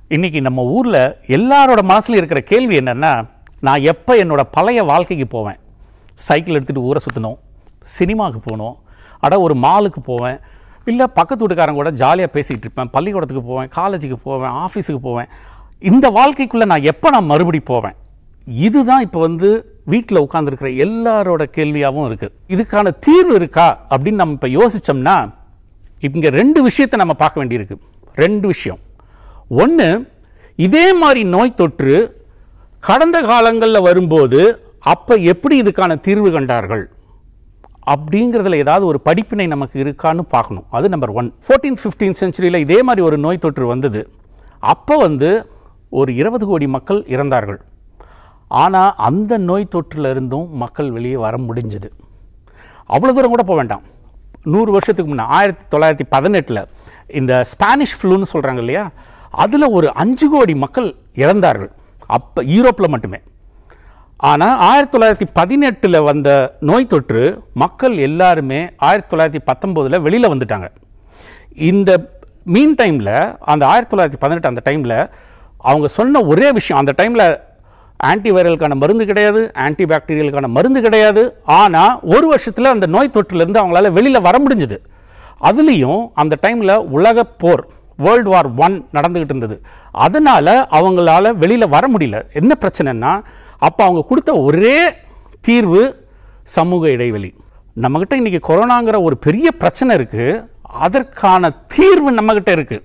இன்னைக்கு நம்ம ஊரில் எல்லாரோட மனசுல இருக்கிற கேள்வி என்னன்னா நான் எப்போ என்னோட பழைய வாழ்க்கைக்கு போவேன் சைக்கிள் எடுத்துகிட்டு ஊரை சுற்றணும் சினிமாவுக்கு போகணும் அட ஒரு மாலுக்கு போவேன் இல்லை பக்கத்து வீட்டுக்காரங்க கூட ஜாலியாக பேசிகிட்டு இருப்பேன் பள்ளிக்கூடத்துக்கு போவேன் காலேஜுக்கு போவேன் ஆஃபீஸுக்கு போவேன் இந்த வாழ்க்கைக்குள்ளே நான் எப்போ நான் மறுபடி போவேன் இதுதான் இப்போ வந்து வீட்டில் உட்காந்துருக்கிற எல்லாரோட கேள்வியாகவும் இருக்குது இதுக்கான தீர்வு இருக்கா அப்படின்னு நம்ம இப்போ யோசிச்சோம்னா இங்கே ரெண்டு விஷயத்தை நம்ம பார்க்க வேண்டியிருக்கு ரெண்டு விஷயம் ஒன்று இதே மாதிரி நோய் தொற்று கடந்த காலங்களில் வரும்போது அப்போ எப்படி இதுக்கான தீர்வு கண்டார்கள் அப்படிங்கிறதுல ஏதாவது ஒரு படிப்பினை நமக்கு இருக்கான்னு பார்க்கணும் அது நம்பர் ஒன் ஃபோர்டீன் ஃபிஃப்டீன் செஞ்சுரியில் இதே மாதிரி ஒரு நோய் தொற்று வந்தது அப்போ வந்து ஒரு இருபது கோடி மக்கள் இறந்தார்கள் ஆனால் அந்த நோய் தொற்றுல இருந்தும் மக்கள் வெளியே வர முடிஞ்சது அவ்வளோ தூரம் கூட போக வேண்டாம் நூறு வருஷத்துக்கு முன்னே ஆயிரத்தி தொள்ளாயிரத்தி பதினெட்டில் இந்த ஸ்பானிஷ் ஃப்ளூன்னு சொல்கிறாங்க இல்லையா அதில் ஒரு அஞ்சு கோடி மக்கள் இறந்தார்கள் அப்போ யூரோப்பில் மட்டுமே ஆனால் ஆயிரத்தி தொள்ளாயிரத்தி பதினெட்டில் வந்த நோய் தொற்று மக்கள் எல்லாருமே ஆயிரத்தி தொள்ளாயிரத்தி பத்தொம்போதில் வெளியில் வந்துட்டாங்க இந்த மீன் டைமில் அந்த ஆயிரத்தி தொள்ளாயிரத்தி பதினெட்டு அந்த டைமில் அவங்க சொன்ன ஒரே விஷயம் அந்த டைமில் ஆன்டிவைரலுக்கான மருந்து கிடையாது ஆன்டிபாக்டீரியலுக்கான மருந்து கிடையாது ஆனால் ஒரு வருஷத்தில் அந்த நோய் தொற்றுலேருந்து அவங்களால வெளியில் வர முடிஞ்சது அதுலேயும் அந்த டைமில் உலக போர் வேர்ல்டு வார் ஒன் நடந்துக்கிட்டு இருந்தது அதனால் அவங்களால வெளியில் வர முடியல என்ன பிரச்சனைன்னா அப்போ அவங்க கொடுத்த ஒரே தீர்வு சமூக இடைவெளி நம்மக்கிட்ட இன்றைக்கி கொரோனாங்கிற ஒரு பெரிய பிரச்சனை இருக்குது அதற்கான தீர்வு நம்மக்கிட்ட இருக்குது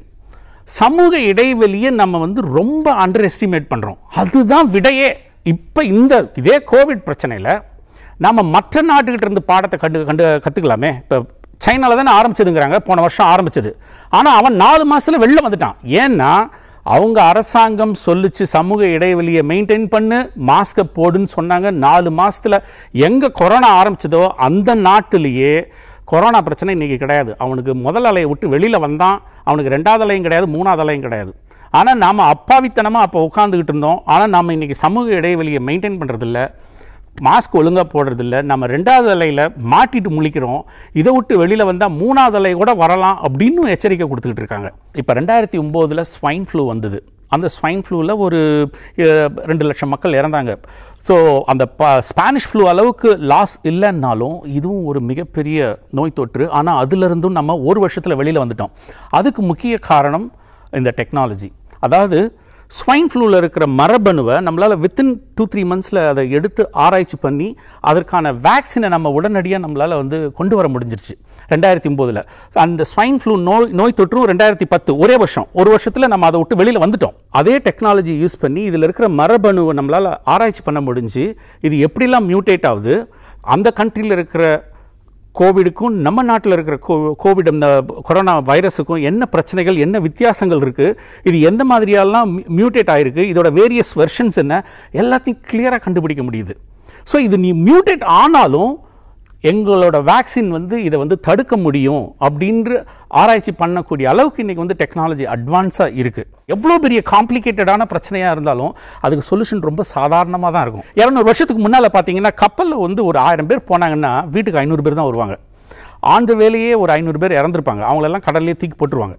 சமூக இடைவெளியை நம்ம வந்து ரொம்ப அண்டர் எஸ்டிமேட் பண்ணுறோம் அதுதான் விடையே இப்போ இந்த இதே கோவிட் பிரச்சனையில் நாம் மற்ற நாட்டுக்கிட்ட இருந்து பாடத்தை கண்டு கண்டு கற்றுக்கலாமே இப்போ சைனாவில் தானே ஆரம்பிச்சதுங்கிறாங்க போன வருஷம் ஆரம்பிச்சது ஆனால் அவன் நாலு மாதத்தில் வெளில வந்துட்டான் ஏன்னா அவங்க அரசாங்கம் சொல்லுச்சு சமூக இடைவெளியை மெயின்டைன் பண்ணு மாஸ்கை போடுன்னு சொன்னாங்க நாலு மாசத்துல எங்கே கொரோனா ஆரம்பிச்சதோ அந்த நாட்டிலேயே கொரோனா பிரச்சனை இன்னைக்கு கிடையாது அவனுக்கு முதல் அலையை விட்டு வெளியில் வந்தான் அவனுக்கு ரெண்டாவது அலையும் கிடையாது மூணாவது அலையும் கிடையாது ஆனால் நாம் அப்பாவித்தனமாக அப்போ உட்காந்துக்கிட்டு இருந்தோம் ஆனால் நாம் இன்னைக்கு சமூக இடைவெளியை மெயின்டைன் பண்ணுறதில்ல மாஸ்க் ஒழுங்காக போடுறதில்ல நம்ம ரெண்டாவது அலையில் மாட்டிட்டு முழிக்கிறோம் இதை விட்டு வெளியில் வந்தால் மூணாவது அலை கூட வரலாம் அப்படின்னு எச்சரிக்கை கொடுத்துக்கிட்டு இருக்காங்க இப்போ ரெண்டாயிரத்தி ஒம்போதில் ஸ்வைன் ஃப்ளூ வந்தது அந்த ஸ்வைன் ஃப்ளூவில் ஒரு அஹ், ரெண்டு லட்சம் மக்கள் இறந்தாங்க ஸோ அந்த ப ஸ்பானிஷ் ஃப்ளூ அளவுக்கு லாஸ் இல்லைன்னாலும் இதுவும் ஒரு மிகப்பெரிய நோய் தொற்று ஆனால் அதிலிருந்தும் நம்ம ஒரு வருஷத்தில் வெளியில் வந்துட்டோம் அதுக்கு முக்கிய காரணம் இந்த டெக்னாலஜி அதாவது ஸ்வைன் ஃப்ளூவில் இருக்கிற மரபணுவை நம்மளால் வித்தின் டூ த்ரீ மந்த்ஸில் அதை எடுத்து ஆராய்ச்சி பண்ணி அதற்கான வேக்சினை நம்ம உடனடியாக நம்மளால் வந்து கொண்டு வர முடிஞ்சிருச்சு ரெண்டாயிரத்தி ஒம்போதில் அந்த ஸ்வைன் ஃப்ளூ நோய் நோய் தொற்றும் ரெண்டாயிரத்தி பத்து ஒரே வருஷம் ஒரு வருஷத்தில் நம்ம அதை விட்டு வெளியில் வந்துட்டோம் அதே டெக்னாலஜி யூஸ் பண்ணி இதில் இருக்கிற மரபணுவை நம்மளால் ஆராய்ச்சி பண்ண முடிஞ்சு இது எப்படிலாம் மியூட்டேட் ஆகுது அந்த கண்ட்ரியில் இருக்கிற கோவிடுக்கும் நம்ம நாட்டில் இருக்கிற கோ கோவிட் இந்த கொரோனா வைரஸுக்கும் என்ன பிரச்சனைகள் என்ன வித்தியாசங்கள் இருக்குது இது எந்த மாதிரியெல்லாம் மியூட்டேட் ஆயிருக்கு இதோட வேரியஸ் வெர்ஷன்ஸ் என்ன எல்லாத்தையும் கிளியராக கண்டுபிடிக்க முடியுது ஸோ இது நீ மியூட்டேட் ஆனாலும் எங்களோட வேக்சின் வந்து இதை வந்து தடுக்க முடியும் அப்படின்ற ஆராய்ச்சி பண்ணக்கூடிய அளவுக்கு இன்றைக்கி வந்து டெக்னாலஜி அட்வான்ஸாக இருக்குது எவ்வளோ பெரிய காம்ப்ளிகேட்டடான பிரச்சனையாக இருந்தாலும் அதுக்கு சொல்யூஷன் ரொம்ப சாதாரணமாக தான் இருக்கும் இரநூறு வருஷத்துக்கு முன்னால் பார்த்தீங்கன்னா கப்பலில் வந்து ஒரு ஆயிரம் பேர் போனாங்கன்னா வீட்டுக்கு ஐநூறு பேர் தான் வருவாங்க ஆண்டு வேலையே ஒரு ஐநூறு பேர் இறந்துருப்பாங்க அவங்களெல்லாம் கடல்லே தூக்கி போட்டுருவாங்க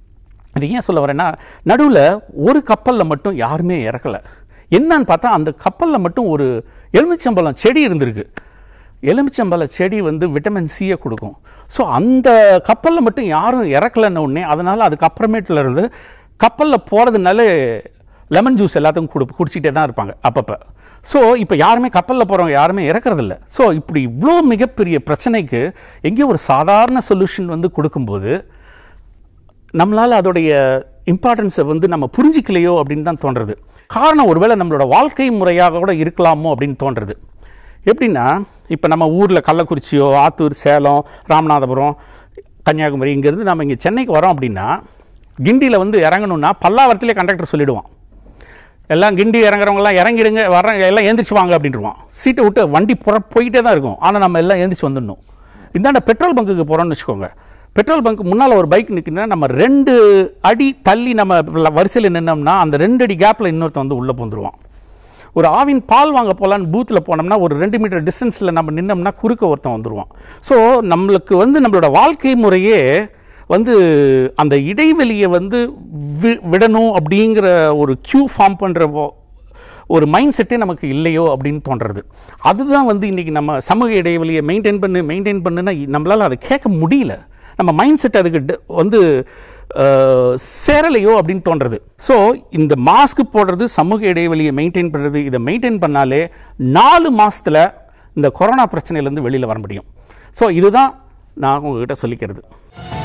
இது ஏன் சொல்ல வரேன்னா நடுவில் ஒரு கப்பலில் மட்டும் யாருமே இறக்கலை என்னன்னு பார்த்தா அந்த கப்பலில் மட்டும் ஒரு எலுமிச்சம்பழம் செடி இருந்திருக்கு எலுமிச்சம்பழ செடி வந்து விட்டமின் சியை கொடுக்கும் ஸோ அந்த கப்பலில் மட்டும் யாரும் இறக்கலைன்ன உடனே அதனால் அதுக்கப்புறமேட்டுல இருந்து கப்பலில் போகிறதுனால லெமன் ஜூஸ் எல்லாத்துக்கும் கொடு குடிச்சிட்டே தான் இருப்பாங்க அப்பப்போ ஸோ இப்போ யாருமே கப்பலில் போகிறவங்க யாருமே இறக்கறதில்ல ஸோ இப்படி இவ்வளோ மிகப்பெரிய பிரச்சனைக்கு எங்கேயோ ஒரு சாதாரண சொல்யூஷன் வந்து கொடுக்கும்போது நம்மளால் அதோடைய இம்பார்ட்டன்ஸை வந்து நம்ம புரிஞ்சிக்கலையோ அப்படின்னு தான் தோன்றது காரணம் ஒருவேளை நம்மளோட வாழ்க்கை முறையாக கூட இருக்கலாமோ அப்படின்னு தோன்றது எப்படின்னா இப்போ நம்ம ஊரில் கள்ளக்குறிச்சியோ ஆத்தூர் சேலம் ராமநாதபுரம் கன்னியாகுமரி இங்கேருந்து நம்ம இங்கே சென்னைக்கு வரோம் அப்படின்னா கிண்டியில் வந்து இறங்கணும்னா பல்லாவரத்திலே கண்டக்டர் சொல்லிடுவான் எல்லாம் கிண்டி இறங்குறவங்கலாம் இறங்கிடுங்க வர எல்லாம் ஏந்திரிச்சு வாங்க அப்படின்ட்டுருவான் சீட்டை விட்டு வண்டி புற போயிட்டே தான் இருக்கும் ஆனால் நம்ம எல்லாம் ஏந்திரிச்சு வந்துடணும் இந்தாண்ட பெட்ரோல் பங்குக்கு போகிறோம்னு வச்சுக்கோங்க பெட்ரோல் பங்க் முன்னால் ஒரு பைக் நிற்குதுன்னா நம்ம ரெண்டு அடி தள்ளி நம்ம வரிசையில் நின்னோம்னா அந்த ரெண்டு அடி கேப்பில் இன்னொருத்தன் வந்து உள்ளே பூந்துருவான் ஒரு ஆவின் பால் வாங்க போகலான்னு பூத்தில் போனோம்னா ஒரு ரெண்டு மீட்டர் டிஸ்டன்ஸில் நம்ம நின்னோம்னா குறுக்க ஒருத்தன் வந்துடுவான் ஸோ நம்மளுக்கு வந்து நம்மளோட வாழ்க்கை முறையே வந்து அந்த இடைவெளியை வந்து வி- விடணும் அப்படிங்கிற ஒரு கியூ ஃபார்ம் பண்ணுற ஒரு மைண்ட் செட்டே நமக்கு இல்லையோ அப்படின்னு தோன்றது அதுதான் வந்து இன்றைக்கி நம்ம சமூக இடைவெளியை மெயின்டைன் பண்ணு மெயின்டைன் பண்ணுன்னா நம்மளால் அதை கேட்க முடியல நம்ம மைண்ட் செட் அதுக்கு ட- வந்து அஹ், சேரலையோ அப்படின்னு தோன்றது ஸோ இந்த மாஸ்க் போடுறது சமூக இடைவெளியை மெயின்டைன் பண்ணுறது இதை மெயின்டைன் பண்ணாலே நாலு மாசத்துல இந்த கொரோனா பிரச்சனையிலேருந்து வெளியில் வர முடியும் ஸோ இதுதான் நான் உங்ககிட்ட சொல்லிக்கிறது